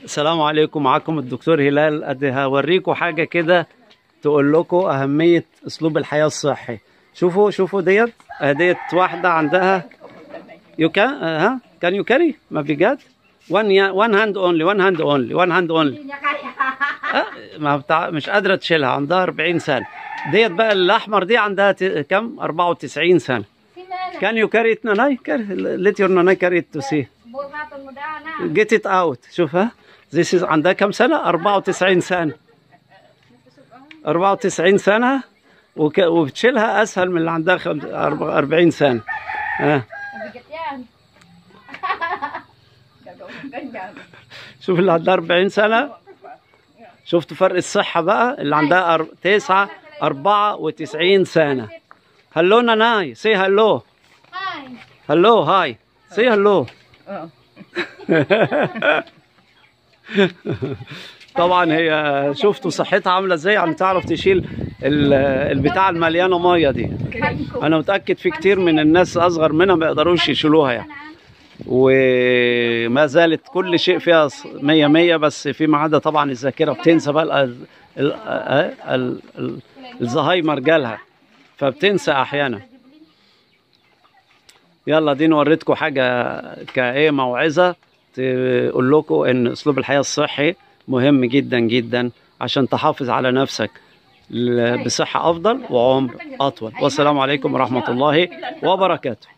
السلام عليكم معاكم الدكتور هلال ادي هوريكم حاجه كده تقول لكم اهميه اسلوب الحياه الصحي شوفوا شوفوا ديت آه، ديت واحده عندها يو كان ها كان يو كاري ما بجد وان وان هاند اونلي وان هاند اونلي وان هاند اونلي ما بتاع مش قادره تشيلها عندها 40 سنه ديت بقى الاحمر دي عندها ت- كم 94 سنه كان يو كاري ات ناناي ليت يور ناناي كاري تو سي جيت ات اوت شوفها ذيس عندها كم سنه 94 سنه 94 سنه وك... وبتشيلها اسهل من اللي عندها خم... أرب- 40 سنه ها شوف اللي عندها 40 سنه شفت فرق الصحه بقى اللي عندها أر... 9 94 سنه هلو ناناي سي هلو هلو هاي سي هلو طبعا هي شفتوا صحتها عامله ازاي يعني تعرف تشيل ال- البتاع المليانه ميه دي انا متاكد في كتير من الناس اصغر منها ما يقدروش يشيلوها يعني وما زالت كل شيء فيها ص- مية مية بس فيما عدا طبعا الذاكرة بتنسى بقى ال- ال- ال- ال- الزهايمر جالها فبتنسى أحيانا يلا دي وريتكم حاجة كايه موعظة تقول لكم ان اسلوب الحياة الصحي مهم جدا جدا عشان تحافظ على نفسك ل- بصحة افضل وعمر اطول والسلام عليكم ورحمة الله وبركاته